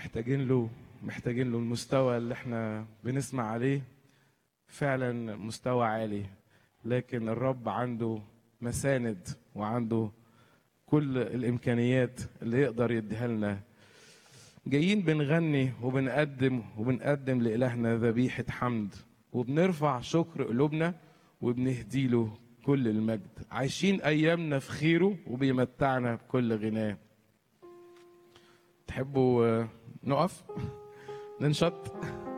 محتاجين له محتاجين له المستوى اللي احنا بنسمع عليه فعلا مستوى عالي لكن الرب عنده مساند وعنده كل الامكانيات اللي يقدر يديها لنا جايين بنغني وبنقدم وبنقدم لإلهنا ذبيحة حمد وبنرفع شكر قلوبنا وبنهدي له كل المجد عايشين أيامنا في خيره وبيمتعنا بكل غناه تحبوا آه، نقف ننشط